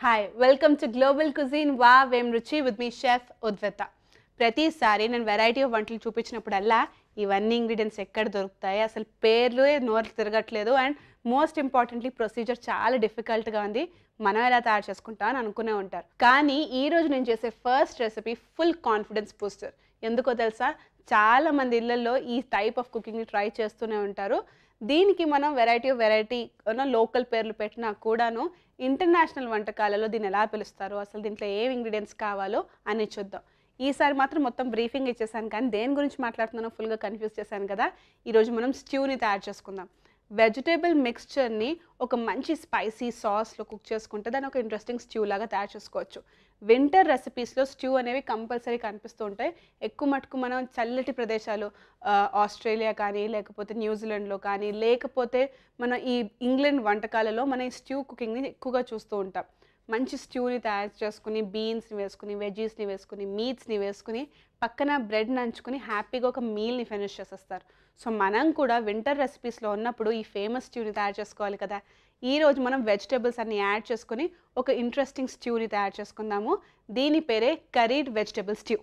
Hi welcome to global cuisine వా వేం రుచి విత్ మీ షెఫ్ ఉద్వత ప్రతిసారి నేను వెరైటీ ఆఫ్ వంటలు చూపించినప్పుడల్లా ఇవన్నీ ఇంగ్రీడియంట్స్ ఎక్కడ దొరుకుతాయి అసలు పేర్లు నోరు తిరగట్లేదు అండ్ మోస్ట్ ఇంపార్టెంట్లీ ప్రొసీజర్ చాలా డిఫికల్ట్గా ఉంది మనం ఎలా తయారు చేసుకుంటాం అని అనుకునే ఉంటారు కానీ ఈ రోజు నేను చేసే first recipe full confidence booster ఎందుకో తెలుసా చాలా మంది ఇళ్లలో ఈ టైప్ ఆఫ్ కుకింగ్ని ట్రై చేస్తూనే ఉంటారు దీనికి మనం వెరైటీ ఆఫ్ వెరైటీ లోకల్ పేర్లు పెట్టినా కూడాను ఇంటర్నేషనల్ వంటకాలలో దీన్ని ఎలా పిలుస్తారు అసలు దీంట్లో ఏ ఇంగ్రీడియంట్స్ కావాలో అని చూద్దాం ఈసారి మాత్రం మొత్తం బ్రీఫింగ్ ఇచ్చేసాను కానీ దేని గురించి మాట్లాడుతున్నానో ఫుల్గా కన్ఫ్యూజ్ చేశాను కదా ఈరోజు మనం స్ట్యూని తయారు చేసుకుందాం వెజిటేబుల్ మిక్స్చర్ని ఒక మంచి స్పైసీ సాస్లో కుక్ చేసుకుంటే దాన్ని ఒక ఇంట్రెస్టింగ్ స్ట్యూ లాగా తయారు చేసుకోవచ్చు వింటర్ రెసిపీస్లో స్ట్యూ అనేవి కంపల్సరీ కనిపిస్తూ ఉంటాయి ఎక్కువ మటుకు మనం చల్లటి ప్రదేశాలు ఆ, ఆస్ట్రేలియా కానీ లేకపోతే న్యూజిలాండ్లో కానీ లేకపోతే మన ఈ ఇంగ్లాండ్ వంటకాలలో మన ఈ స్ట్యూ కుకింగ్ని ఎక్కువగా చూస్తూ ఉంటాం మంచి స్ట్యూని తయారు చేసుకుని బీన్స్ని వేసుకుని వెజీస్ని వేసుకుని మీట్స్ని వేసుకుని పక్కన బ్రెడ్ నంచుకుని హ్యాపీగా ఒక మీల్ని ఫినిష్ చేసేస్తారు సో మనం కూడా వింటర్ రెసిపీస్లో ఉన్నప్పుడు ఈ ఫేమస్ స్ట్యూని తయారు చేసుకోవాలి కదా ఈ రోజు మనం వెజిటేబుల్స్ అన్ని యాడ్ చేసుకుని ఒక ఇంట్రెస్టింగ్ స్ట్యూని తయారు చేసుకుందాము దీని పేరే కరీడ్ వెజిటేబుల్ స్ట్యూ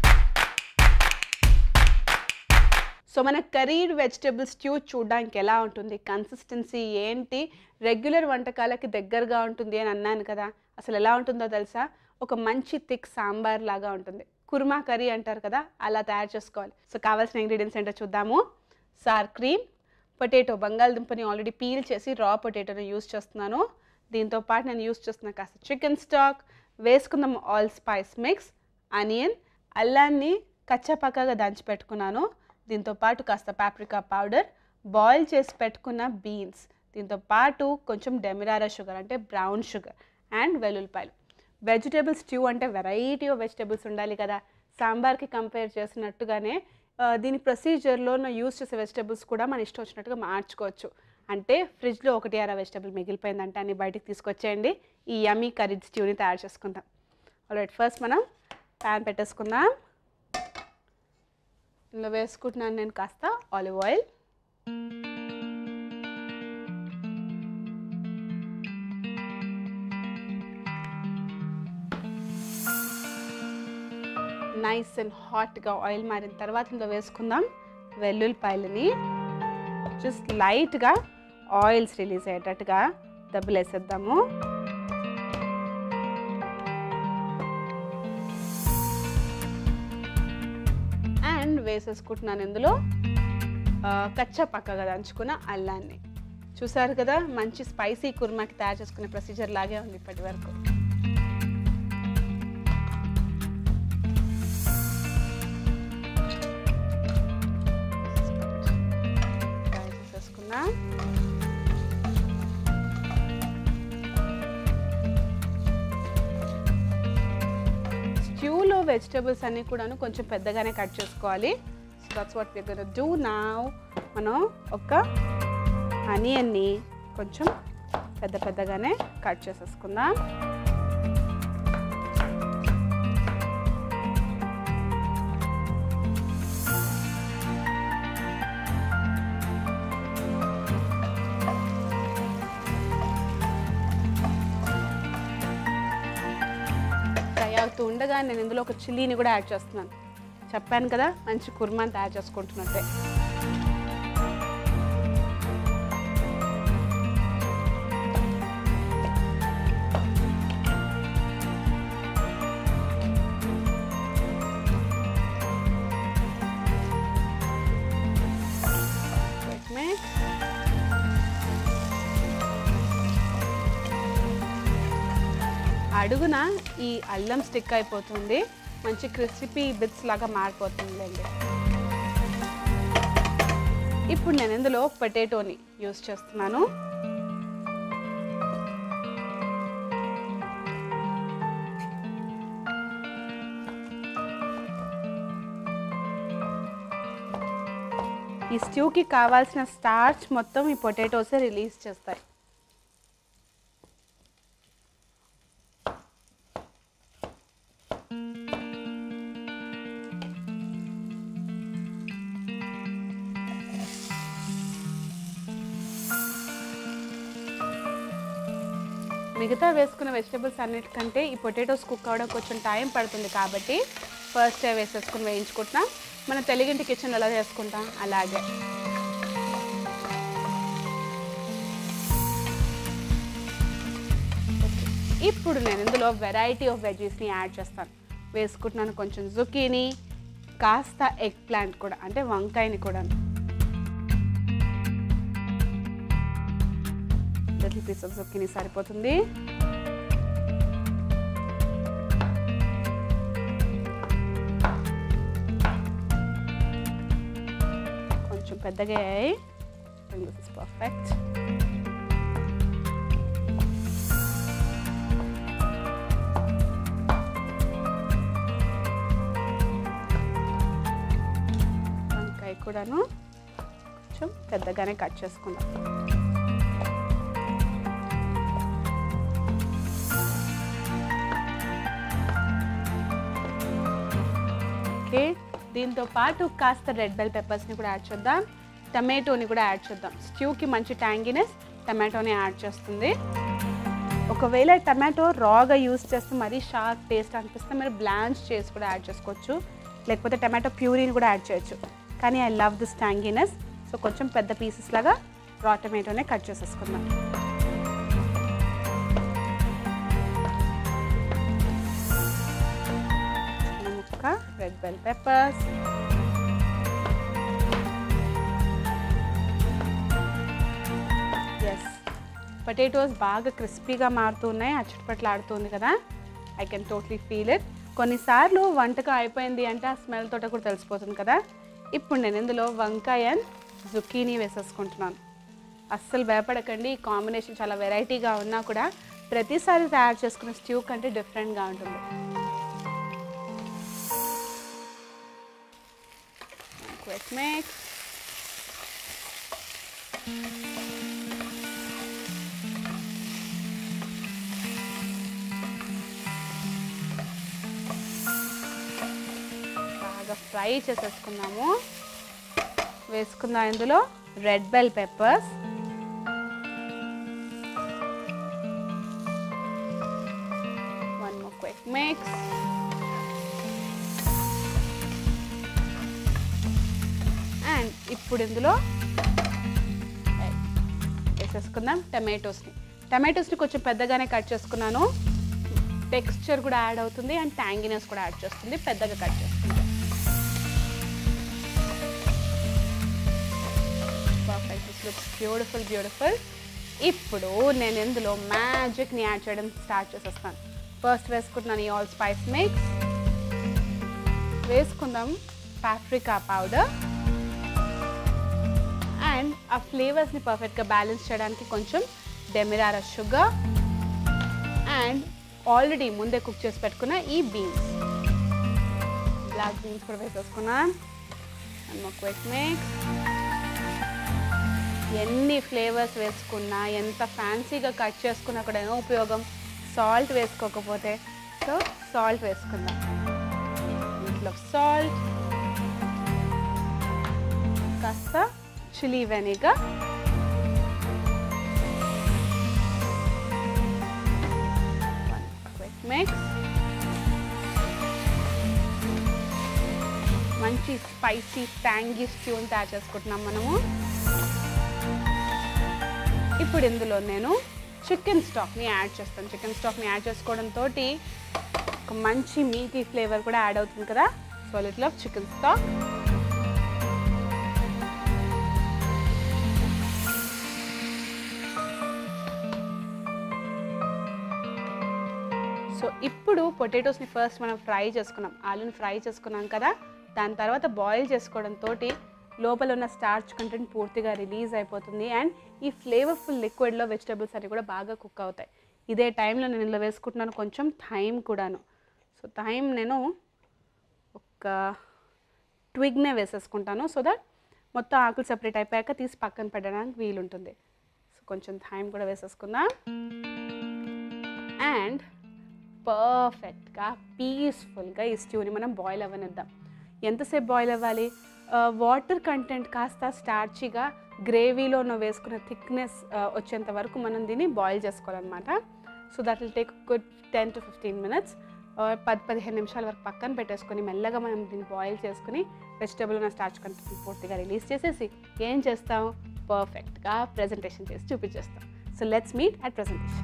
సో మన కరీడ్ వెజిటేబుల్ స్ట్యూ చూడడానికి ఎలా ఉంటుంది కన్సిస్టెన్సీ ఏంటి రెగ్యులర్ వంటకాలకి దగ్గరగా ఉంటుంది అని అన్నాను కదా అసలు ఎలా ఉంటుందో తెలుసా ఒక మంచి థిక్ సాంబార్ లాగా ఉంటుంది కుర్మా కర్రీ అంటారు కదా అలా తయారు చేసుకోవాలి సో కావాల్సిన ఇంగ్రీడియంట్స్ ఏంటో చూద్దాము సార్ క్రీమ్ పొటాటో బంగాళదుంపని ఆల్రెడీ పీల్ చేసి రా పొటాటోని యూస్ చేస్తున్నాను దీంతో పాటు నేను యూస్ చేస్తున్న కాస్త చికెన్ స్టాక్ వేసుకుందాం ఆల్ స్పైస్ మిక్స్ అనియన్ అల్లాన్ని కచ్చపక్కగా దంచి పెట్టుకున్నాను దీంతో పాటు కాస్త పాప్రికా పౌడర్ బాయిల్ చేసి పెట్టుకున్న బీన్స్ దీంతో పాటు కొంచెం డెమిరారా షుగర్ అంటే బ్రౌన్ షుగర్ అండ్ వెల్లుల్లిపాయలు వెజిటేబుల్ స్ట్యూ అంటే వెరైటీ ఆఫ్ వెజిటేబుల్స్ ఉండాలి కదా సాంబార్కి కంపేర్ చేసినట్టుగానే ఆ, దీని ప్రొసీజర్లో యూస్ చేసే వెజిటేబుల్స్ కూడా మన ఇష్టం వచ్చినట్టుగా మార్చుకోవచ్చు అంటే ఫ్రిడ్జ్లో ఒకటి అర వెజిటేబుల్ మిగిలిపోయిందంటే అన్ని బయటికి తీసుకొచ్చేయండి ఈ యమీ కర్రీ స్ట్యూని తయారు చేసుకుందాం ఆల్రైట్ ఫస్ట్ మనం ప్యాన్ పెట్టేసుకుందాం ఇందులో వేసుకుంటున్నాను నేను కాస్త ఆలివ్ ఆయిల్ నైస్ అండ్ హాట్గా ఆయిల్ మారిన తర్వాత ఇందులో వేసుకుందాం వెల్లుల్లిపాయలని జస్ట్ లైట్గా ఆయిల్స్ రిలీజ్ అయ్యేటట్టుగా దెబ్బలు వేసేద్దాము అండ్ వేసేసుకుంటున్నాను ఇందులో ఆ, కచ్చా పక్కగా దంచుకున్న అల్లాన్ని చూసారు కదా మంచి స్పైసీ కుర్మాకి తయారు చేసుకునే ప్రొసీజర్ లాగే ఉంది ఇప్పటి వరకు ఫ్రై చేసేసుకుందాం స్ట్యూలో వెజిటేబుల్స్ అన్నీ కూడాను కొంచెం పెద్దగానే కట్ చేసుకోవాలి so that's what we gonna do now మనం ఒక అనియన్ని కొంచెం పెద్ద పెద్దగానే కట్ చేసేసుకుందాం ఫ్రై అవుతూ ఉండగా నేను ఇందులో ఒక చిల్లీని కూడా యాడ్ చేస్తున్నాను చెప్పాను కదా మంచి కుర్మాని తయారు చేసుకుంటున్నట్టే Wait a minute. అడుగున ఈ అల్లం స్టిక్ అయిపోతుంది మంచి క్రిస్పీ బిట్స్ లాగా మారిపోతుందిలేండి ఇప్పుడు నేను ఇందులో పొటాటోని యూస్ చేస్తున్నాను ఈ స్ట్యూకి కావాల్సిన స్టార్చ్ మొత్తం ఈ పొటాటోసే రిలీజ్ చేస్తాయి మిగతా వేసుకున్న వెజిటబుల్స్ అన్నిటికంటే ఈ పొటాటోస్ కుక్ అవ్వడం కొంచెం టైం పడుతుంది కాబట్టి ఫస్ట్ వేసేసుకుని వేయించుకుంటున్నాం మన తెలుగింటి కిచెన్ ఎలా చేసుకుంటాం అలాగే ఇప్పుడు నేను ఇందులో వెరైటీ ఆఫ్ వెజీస్ని యాడ్ చేస్తాను వేసుకుంటున్నాను కొంచెం జుకీని కాస్త ఎగ్ ప్లాంట్ కూడా అంటే వంకాయని కూడా లిటిల్ పీస్ ఆఫ్ జుకీని సరిపోతుంది కొంచెం పెద్దగా అయ్యాయి దిస్ ఇస్ పర్ఫెక్ట్ వంకాయ కూడాను కొంచెం పెద్దగానే కట్ చేసుకుందాం ఓకే దీంతో పాటు కాస్త రెడ్ బెల్ పెప్పర్స్ని కూడా యాడ్ చేద్దాం టమాటోని కూడా యాడ్ చేద్దాం స్ట్యూకి మంచి ట్యాంగినెస్ టమాటోని యాడ్ చేస్తుంది ఒకవేళ టమాటో రాగా యూస్ చేస్తే మరీ షార్ప్ టేస్ట్ అనిపిస్తే మీరు బ్లాంచ్ చేసి కూడా యాడ్ చేసుకోవచ్చు లేకపోతే టమాటో ప్యూరీని కూడా యాడ్ చేయొచ్చు కానీ I love this tanginess so కొంచెం పెద్ద పీసెస్ లాగా రా టమాటోనే కట్ చేసేసుకుందాం చిన్న ముక్క red bell peppers as potatoes బాగా క్రిస్పీగా మారుతూ ఉన్నాయి అచ్చటిపట్లు ఆడుతుంది కదా I can totally feel it కొన్నిసార్లు వంటకం అయిపోయింది అంటే ఆ స్మెల్ తోట కూడా తెలిసిపోతుంది కదా ఇప్పుడు నేను ఇందులో వంకాయ అండ్ జుకీనీ వేసేసుకుంటున్నాను అస్సలు భయపడకండి ఈ కాంబినేషన్ చాలా వెరైటీగా ఉన్నా కూడా ప్రతిసారి తయారు చేసుకున్న స్ట్యూ కంటే డిఫరెంట్గా ఉంటుంది క్విక్ మిక్స్ బాగా ఫ్రై చేసేసుకున్నాము వేసుకుందాం ఇందులో red bell peppers one more quick mix and ఇప్పుడు ఇందులో వేసేసుకుందాం టమాటోస్ని టమాటోస్ని కొంచెం పెద్దగానే కట్ చేసుకున్నాను టెక్స్చర్ కూడా యాడ్ అవుతుంది అండ్ ట్యాంగినెస్ కూడా యాడ్ చేస్తుంది పెద్దగా కట్ చేసుకుంటాం perfect this looks beautiful beautiful ఇప్పుడు నేను ఇందులో మ్యాజిక్ని యాడ్ చేయడం స్టార్ట్ చేసేస్తాను ఫస్ట్ వేసుకుంటున్నాను ఈ ఆల్ స్పైస్ మిక్స్ వేసుకుందాం పాప్రికా పౌడర్ అండ్ ఆ ఫ్లేవర్స్ని పర్ఫెక్ట్గా బ్యాలెన్స్ చేయడానికి కొంచెం డెమిరారా షుగర్ అండ్ ఆల్రెడీ ముందే కుక్ చేసి పెట్టుకున్న ఈ బీన్స్ బ్లాక్ బీన్స్ కూడా వేసేసుకున్నాను అండ్ మా క్విక్ మిక్స్ ఎన్ని ఫ్లేవర్స్ వేసుకున్నా ఎంత ఫ్యాన్సీగా కట్ చేసుకున్నా కూడా ఏమో ఉపయోగం సాల్ట్ వేసుకోకపోతే సో సాల్ట్ వేసుకుందాం ఇంట్లో సాల్ట్ కాస్త చిల్లీ వెనిగర్ క్విక్ మిక్స్ మంచి స్పైసీ ట్యాంగీ స్ట్యూన్ తయారు చేసుకుంటున్నాం మనము ఇప్పుడు ఇందులో నేను చికెన్ స్టాక్ని యాడ్ చేస్తాను చికెన్ స్టాక్ని యాడ్ చేసుకోవడంతో ఒక మంచి మీటీ ఫ్లేవర్ కూడా యాడ్ అవుతుంది కదా so little of chicken stock so ఇప్పుడు పొటాటోస్ని ఫస్ట్ మనం ఫ్రై చేసుకున్నాం ఆలూని ఫ్రై చేసుకున్నాం కదా దాని తర్వాత బాయిల్ చేసుకోవడంతో లోపల ఉన్న స్టార్చ్ కంటెంట్ పూర్తిగా రిలీజ్ అయిపోతుంది అండ్ ఈ ఫ్లేవర్ఫుల్ లిక్విడ్లో వెజిటబుల్స్ అన్ని కూడా బాగా కుక్ అవుతాయి ఇదే టైంలో నేను ఇందులో వేసుకుంటున్నాను కొంచెం థైమ్ కూడాను సో థైమ్ నేను ఒక ట్విగ్నే వేసేసుకుంటాను సో దట్ మొత్తం ఆకులు సెపరేట్ అయిపోయాక తీసి పక్కన పెట్టడానికి వీలుంటుంది సో కొంచెం థైమ్ కూడా వేసేసుకుందాం అండ్ పర్ఫెక్ట్గా పీస్ఫుల్గా ఈ స్ట్యూని మనం బాయిల్ అవ్వనిద్దాం ఎంతసేపు బాయిల్ అవ్వాలి వాటర్ కంటెంట్ కాస్త స్టార్చీగా గ్రేవీలో ఉన్న వేసుకున్న థిక్నెస్ వచ్చేంత వరకు మనం దీన్ని బాయిల్ చేసుకోవాలన్నమాట so that will take good ten to fifteen minutes పది పదిహేను నిమిషాల వరకు పక్కన పెట్టేసుకొని మెల్లగా మనం దీన్ని బాయిల్ చేసుకుని వెజిటబుల్ ఉన్న స్టార్చ్ కంటెంట్ పూర్తిగా రిలీజ్ చేసేసి ఏం చేస్తాం పర్ఫెక్ట్గా ప్రజెంటేషన్ చేసి చూపించేస్తాం so let's meet at presentation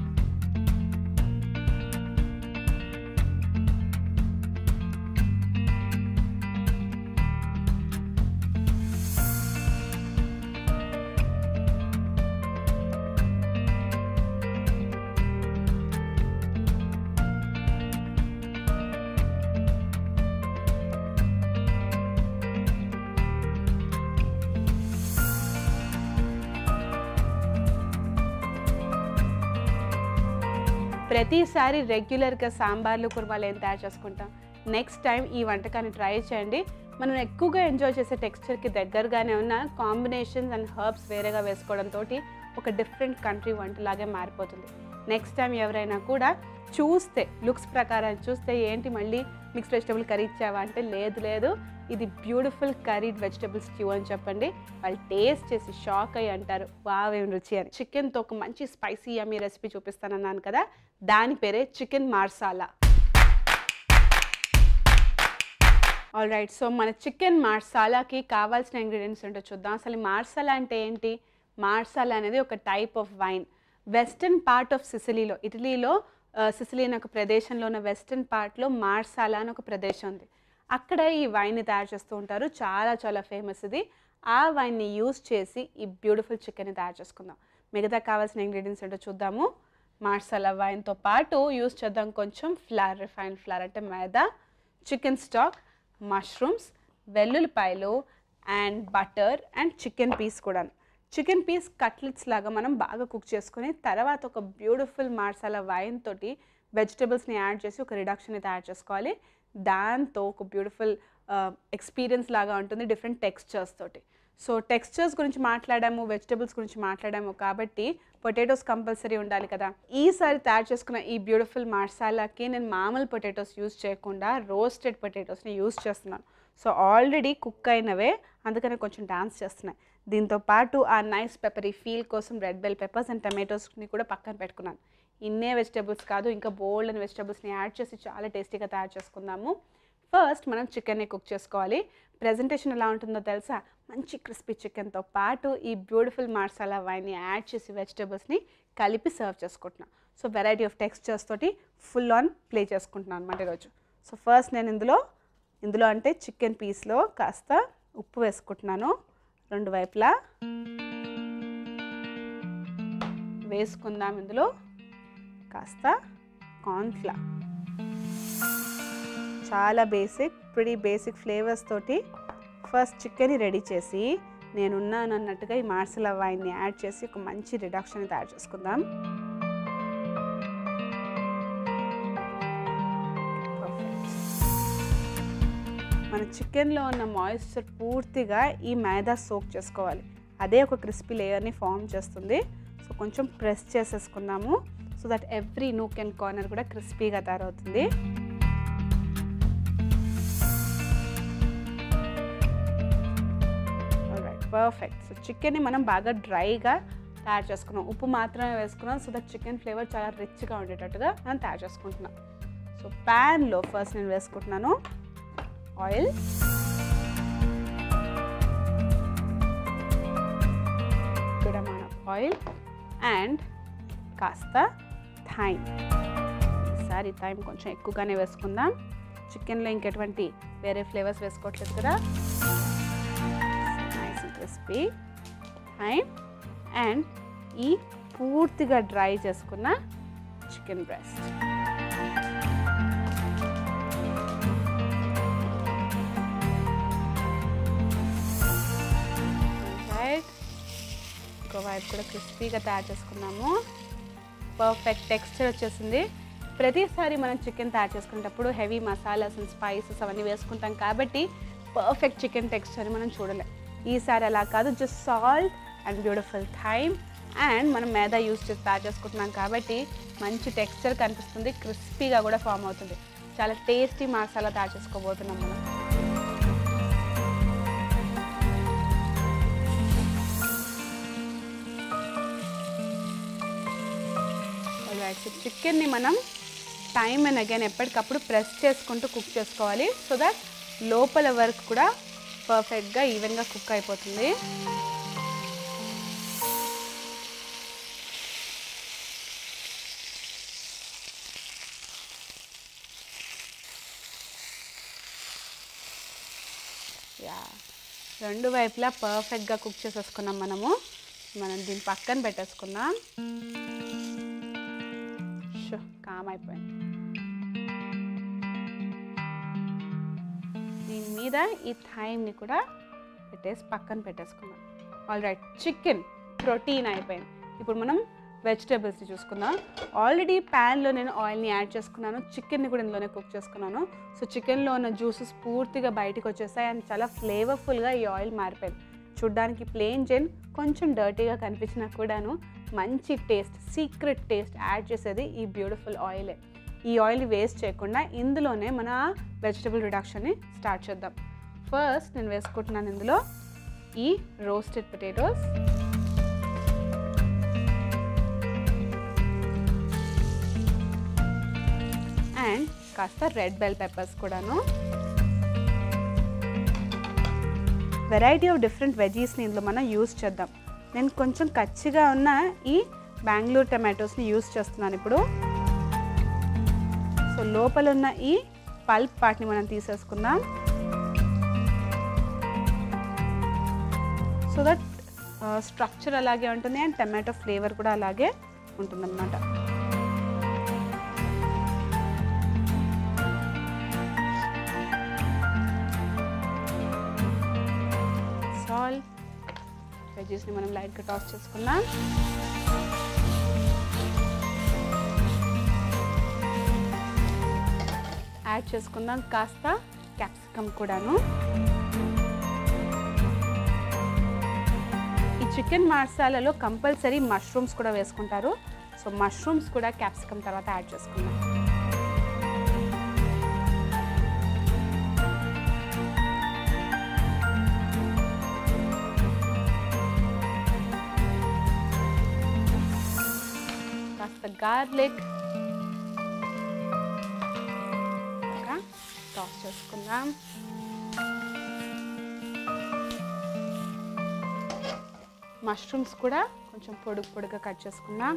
ప్రతిసారి రెగ్యులర్గా సాంబార్లు కుర్మాలు ఏం తయారు చేసుకుంటాం నెక్స్ట్ టైం ఈ వంటకాన్ని ట్రై చేయండి మనం ఎక్కువగా ఎంజాయ్ చేసే టెక్స్చర్కి దగ్గరగానే ఉన్న కాంబినేషన్స్ అండ్ హర్బ్స్ వేరేగా వేసుకోవడంతో ఒక డిఫరెంట్ కంట్రీ వంటలాగే మారిపోతుంది నెక్స్ట్ టైం ఎవరైనా కూడా చూస్తే లుక్స్ ప్రకారం చూస్తే ఏంటి మళ్ళీ మిక్స్డ్ వెజిటబుల్ కర్రీ ఇచ్చావా అంటే లేదు లేదు ఇది బ్యూటిఫుల్ కర్రీడ్ వెజిటబుల్ స్ట్యూ అని చెప్పండి వాళ్ళు టేస్ట్ చేసి షాక్ అయ్యి అంటారు వావేం రుచి అని చికెన్తో ఒక మంచి స్పైసీ అమ్మీ రెసిపీ చూపిస్తానన్నాను కదా దాని పేరే chicken marsala all right so మన చికెన్ మార్సాలాకి కావాల్సిన ఇంగ్రీడియంట్స్ ఏంటో చూద్దాం అసలు ఈ మార్సాలా అంటే ఏంటి మార్సాలా అనేది ఒక type of wine western part of సిసిలీలో ఇటలీలో ఆ, సిసిలీ అనే ఒక ప్రదేశంలో ఉన్న వెస్టర్న్ పార్ట్లో మార్సాలా అని ఒక ప్రదేశం ఉంది అక్కడ ఈ వైన్ని తయారు చేస్తూ ఉంటారు చాలా చాలా ఫేమస్ ఇది ఆ వైన్ని యూస్ చేసి ఈ బ్యూటిఫుల్ చికెన్ని తయారు చేసుకుందాం మిగతా కావాల్సిన ఇంగ్రీడియంట్స్ ఏంటో చూద్దాము మార్సాలా వైన్తో పాటు యూస్ చేద్దాం కొంచెం ఫ్లార్ రిఫైన్ ఫ్లార్ అంటే మైదా చికెన్ స్టాక్ మష్రూమ్స్ వెల్లుల్లిపాయలు and butter and chicken piece కూడా చికెన్ పీస్ కట్లెట్స్ లాగా మనం బాగా కుక్ చేసుకుని తర్వాత ఒక బ్యూటిఫుల్ మార్సాలా వైన్ తోటి వెజిటబుల్స్ని యాడ్ చేసి ఒక రిడక్షన్ని తయారు చేసుకోవాలి దాంతో ఒక బ్యూటిఫుల్ ఎక్స్పీరియన్స్ లాగా ఉంటుంది డిఫరెంట్ టెక్స్చర్స్ తోటి సో టెక్స్చర్స్ గురించి మాట్లాడాము వెజిటబుల్స్ గురించి మాట్లాడాము కాబట్టి పొటాటోస్ కంపల్సరీ ఉండాలి కదా ఈసారి తయారు చేసుకున్న ఈ బ్యూటిఫుల్ మసాలాకి నేను మామూలు పొటాటోస్ యూస్ చేయకుండా రోస్టెడ్ పొటాటోస్ని యూస్ చేస్తున్నాను సో ఆల్రెడీ కుక్ అయినవే అందుకని కొంచెం డాన్స్ చేస్తున్నాయి దీంతో పాటు ఆ నైస్ పెప్పరీ ఫీల్ కోసం రెడ్ బెల్ పెప్పర్స్ అండ్ టమాటోస్ని కూడా పక్కన పెట్టుకున్నాను ఇన్నే వెజిటబుల్స్ కాదు ఇంకా బోల్డ్ అండ్ వెజిటబుల్స్ని యాడ్ చేసి చాలా టేస్టీగా తయారు చేసుకుందాము ఫస్ట్ మనం చికెన్ని కుక్ చేసుకోవాలి ప్రజెంటేషన్ ఎలా ఉంటుందో తెలుసా మంచి క్రిస్పీ చికెన్తో పాటు ఈ బ్యూటిఫుల్ మసాలా వైన్ని యాడ్ చేసి వెజిటబుల్స్ని కలిపి సర్వ్ చేసుకుంటున్నాను సో వెరైటీ ఆఫ్ టెక్స్చర్స్ తోటి ఫుల్ ఆన్ ప్లే చేసుకుంటున్నాను అనమాట ఈరోజు సో ఫస్ట్ నేను ఇందులో ఇందులో అంటే చికెన్ పీస్లో కాస్త ఉప్పు వేసుకుంటున్నాను రెండు వైపులా వేసుకుందాం ఇందులో కాస్త కార్న్ఫ్లవర్ చాలా బేసిక్ ప్రిటీ బేసిక్ ఫ్లేవర్స్ తోటి ఫస్ట్ చికెన్ రెడీ చేసి నేనున్నాను అన్నట్టుగా ఈ మార్సల వైన్ని యాడ్ చేసి ఒక మంచి రిడక్షన్ తయారు చేసుకుందాం Perfect. మన చికెన్లో ఉన్న మాయిశ్చర్ పూర్తిగా ఈ మైదా సోక్ చేసుకోవాలి అదే ఒక క్రిస్పీ లేయర్ని ఫామ్ చేస్తుంది సో కొంచెం ప్రెస్ చేసేసుకుందాము so that every nook and corner కూడా క్రిస్పీగా తయారవుతుంది రైట్ పర్ఫెక్ట్ సో చికెన్ని మనం బాగా డ్రైగా తయారు చేసుకున్నాం ఉప్పు మాత్రమే వేసుకున్నాం సో దట్ చికెన్ ఫ్లేవర్ చాలా రిచ్గా ఉండేటట్టుగా మనం తయారు చేసుకుంటున్నాం సో ప్యాన్లో ఫస్ట్ నేను వేసుకుంటున్నాను oil good amount of oil and కాస్త థైమ్ ఈసారి థైమ్ కొంచెం ఎక్కువగానే వేసుకుందాం చికెన్లో ఇంకెటువంటి వేరే ఫ్లేవర్స్ వేసుకోవట్లేదు కదా nice and crispy thyme and ఈ పూర్తిగా డ్రై చేసుకున్న చికెన్ బ్రెస్ట్ రైట్ ఇంకో వైపు కూడా క్రిస్పీగా తయారు చేసుకున్నాము పర్ఫెక్ట్ టెక్స్చర్ వచ్చేసింది ప్రతిసారి మనం చికెన్ తయారు చేసుకునేటప్పుడు హెవీ మసాలాస్ అండ్ స్పైసెస్ అవన్నీ వేసుకుంటాం కాబట్టి పర్ఫెక్ట్ చికెన్ టెక్స్చర్ మనం చూడలేం ఈసారి అలా కాదు just salt and beautiful thyme and మనం మేదా యూస్ చేసి తయారు చేసుకుంటున్నాం కాబట్టి మంచి టెక్స్చర్ కనిపిస్తుంది క్రిస్పీగా కూడా ఫామ్ అవుతుంది చాలా టేస్టీ మసాలా తయారు చేసుకోబోతున్నాం మనం ఆల్ రైట్ సో చికెన్ని మనం టైం అండ్ అగైన్ ఎప్పటికప్పుడు ప్రెస్ చేసుకుంటూ కుక్ చేసుకోవాలి సో దట్ లోపల వర్క్ కూడా పర్ఫెక్ట్గా ఈవెన్గా కుక్ అయిపోతుంది యా రెండు వైపులా పర్ఫెక్ట్గా కుక్ చేసేసుకున్నాం మనము మనం దీన్ని పక్కన పెట్టేసుకుందాం షో కామ్ అయిపోయింది దీని మీద ఈ థైమ్ని కూడా పెట్టేసి పక్కన పెట్టేసుకుందాం ఆల్ రైట్ చికెన్ ప్రోటీన్ అయిపోయింది ఇప్పుడు మనం వెజిటేబుల్స్ని చూసుకుందాం ఆల్రెడీ ప్యాన్లో నేను ఆయిల్ని యాడ్ చేసుకున్నాను చికెన్ని కూడా ఇందులోనే కుక్ చేసుకున్నాను సో చికెన్లో ఉన్న జ్యూసెస్ పూర్తిగా బయటకు వచ్చేసాయి అండ్ చాలా ఫ్లేవర్ఫుల్గా ఈ ఆయిల్ మారిపోయింది చూడ్డానికి ప్లెయిన్ జెన్ కొంచెం డర్టీగా కనిపించినా కూడాను మంచి టేస్ట్ సీక్రెట్ టేస్ట్ యాడ్ చేసేది ఈ బ్యూటిఫుల్ ఆయిలే ఈ ఆయిల్ వేస్ట్ చేయకుండా ఇందులోనే మన వెజిటబుల్ రిడక్షన్ని స్టార్ట్ చేద్దాం ఫస్ట్ నేను వేసుకుంటున్నాను ఇందులో ఈ రోస్టెడ్ పొటాటోస్ అండ్ కాస్త రెడ్ బెల్ పెప్పర్స్ కూడాను వెరైటీ ఆఫ్ డిఫరెంట్ వెజీస్ని ఇందులో మనం యూస్ చేద్దాం నేను కొంచెం కచ్చిగా ఉన్న ఈ బెంగళూరు టమాటోస్ని యూస్ చేస్తున్నాను ఇప్పుడు సో లోపల ఉన్న ఈ పల్ప్ పార్ట్ని మనం తీసేసుకుందాం సో దట్ స్ట్రక్చర్ అలాగే ఉంటుంది అండ్ టమాటో ఫ్లేవర్ కూడా అలాగే ఉంటుందన్నమాట సాల్ట్ వెజెస్ని మనం లైట్గా టాస్ చేసుకుందాం యాడ్ చేసుకుందాం కాస్త క్యాప్సికమ్ కూడాను ఈ చికెన్ మసాలాలో కంపల్సరీ మష్రూమ్స్ కూడా వేసుకుంటారు సో మష్రూమ్స్ కూడా క్యాప్సికమ్ తర్వాత యాడ్ చేసుకుందాం కాస్త గార్లిక్ టాస్ చేసుకుందాం మష్రూమ్స్ కూడా కొంచెం పొడుగు పొడుగా కట్ చేసుకుందాం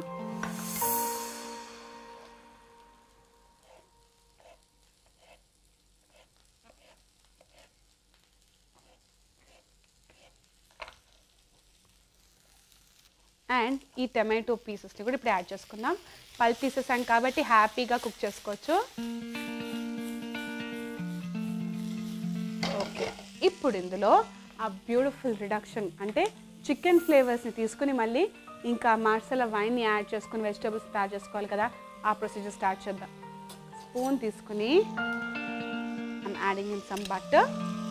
అండ్ ఈ టమాటో పీసెస్ని కూడా ఇప్పుడు యాడ్ చేసుకుందాం పల్ప్ తీసేసాం కాబట్టి హ్యాపీగా కుక్ చేసుకోవచ్చు ఓకే ఇప్పుడు ఇందులో ఆ బ్యూటిఫుల్ రిడక్షన్ అంటే చికెన్ ఫ్లేవర్స్ని తీసుకుని మళ్ళీ ఇంకా మసాలా వైన్ని యాడ్ చేసుకుని వెజిటేబుల్స్ తయారు చేసుకోవాలి కదా ఆ ప్రొసీజర్ స్టార్ట్ చేద్దాం స్పూన్ తీసుకుని I'm adding in some butter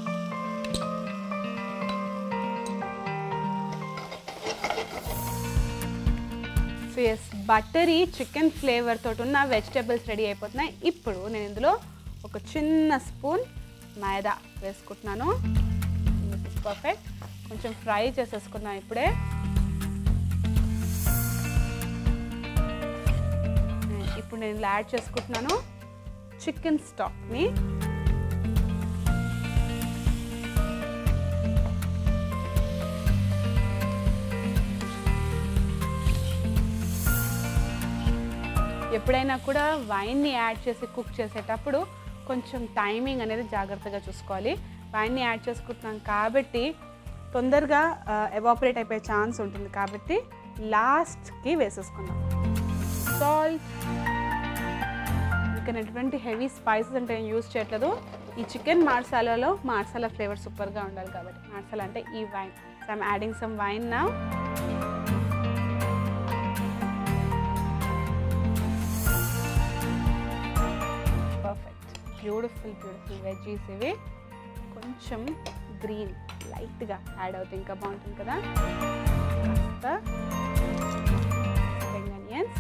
so as buttery chicken flavour తోటి ఉన్న వెజిటేబుల్స్ రెడీ అయిపోతున్నాయి ఇప్పుడు నేను ఇందులో ఒక చిన్న స్పూన్ మైదా వేసుకుంటున్నాను పర్ఫెక్ట్ కొంచెం ఫ్రై చేసేసుకున్నాను ఇప్పుడే ఇప్పుడు నేను ఇలా యాడ్ చేసుకుంటున్నాను చికెన్ స్టాక్ని ఎప్పుడైనా కూడా వైన్ని యాడ్ చేసి కుక్ చేసేటప్పుడు కొంచెం టైమింగ్ అనేది జాగ్రత్తగా చూసుకోవాలి వైన్ని యాడ్ చేసుకుంటున్నాం కాబట్టి తొందరగా ఎవాపరేట్ అయిపోయే ఛాన్స్ ఉంటుంది కాబట్టి లాస్ట్కి వేసేసుకుందాం సాల్ట్ ఇంకా ఎటువంటి హెవీ స్పైసెస్ అంటే నేను యూస్ చేయట్లేదు ఈ చికెన్ మసాలాలో మసాలా ఫ్లేవర్ సూపర్గా ఉండాలి కాబట్టి మసాలా అంటే ఈ wine so I'm adding some wine నా పర్ఫెక్ట్ బ్యూటిఫుల్ బ్యూటిఫుల్ వెజ్జీస్ ఇవి కొంచెం గ్రీన్ లైట్గా యాడ్ అవుతాయి ఇంకా బాగుంటుంది కదా కాస్త స్ప్రింగ్ ఆనియన్స్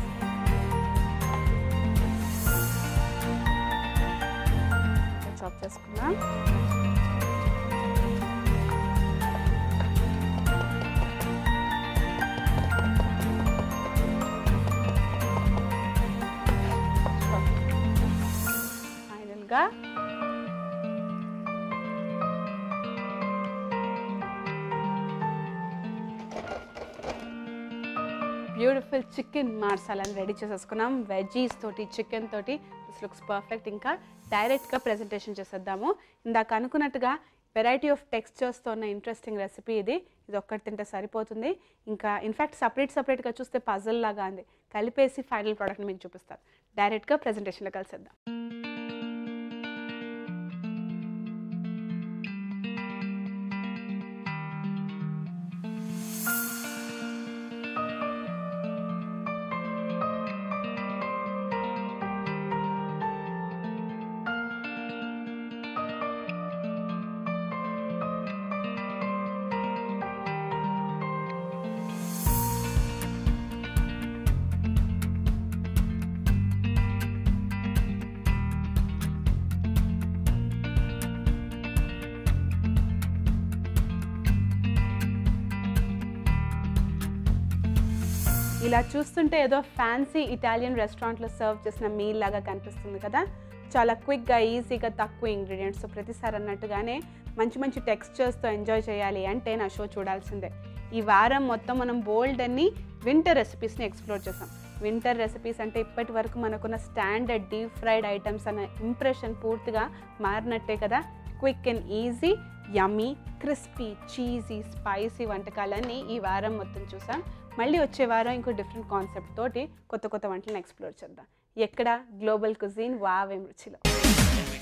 చాప్ చేసుకుందాం సింపుల్గా బ్యూటిఫుల్ చికెన్ మసాలాని రెడీ చేసేసుకున్నాం వెజీస్ తోటి చికెన్ తోటి దిస్ లుక్స్ పర్ఫెక్ట్ ఇంకా డైరెక్ట్గా ప్రెజెంటేషన్ చేసేద్దాము ఇందాక అనుకున్నట్టుగా వెరైటీ ఆఫ్ టెక్స్చర్స్తో ఉన్న ఇంట్రెస్టింగ్ రెసిపీ ఇది ఇది ఒక్కటి తింటే సరిపోతుంది ఇంకా ఇన్ఫ్యాక్ట్ సపరేట్ సపరేట్గా చూస్తే పజల్ లాగా ఉంది కలిపేసి ఫైనల్ ప్రోడక్ట్ని మీకు చూపిస్తాను డైరెక్ట్గా ప్రెజెంటేషన్లో కలిసేద్దాం ఇలా చూస్తుంటే ఏదో ఫ్యాన్సీ ఇటాలియన్ రెస్టారెంట్లో సర్వ్ చేసిన మీల్ లాగా కనిపిస్తుంది కదా చాలా క్విక్గా ఈజీగా తక్కువ ఇంగ్రీడియంట్స్ ప్రతిసారి అన్నట్టుగానే మంచి మంచి టెక్స్చర్స్తో ఎంజాయ్ చేయాలి అంటే నా షో చూడాల్సిందే ఈ వారం మొత్తం మనం బోల్డ్ అన్ని వింటర్ రెసిపీస్ని ఎక్స్ప్లోర్ చేసాం వింటర్ రెసిపీస్ అంటే ఇప్పటి వరకు మనకున్న స్టాండర్డ్ డీప్ ఫ్రైడ్ ఐటమ్స్ అన్న ఇంప్రెషన్ పూర్తిగా మారినట్టే కదా quick and easy yummy crispy cheesy spicy వంటకాలన్నీ ఈ వారం మొత్తం చూసాం మళ్ళీ వచ్చే వారం ఇంకో డిఫరెంట్ కాన్సెప్ట్ తోటి కొత్త కొత్త వంటలను ఎక్స్ప్లోర్ చేద్దాం ఎక్కడ గ్లోబల్ కుజీన్ వావేం రుచిలో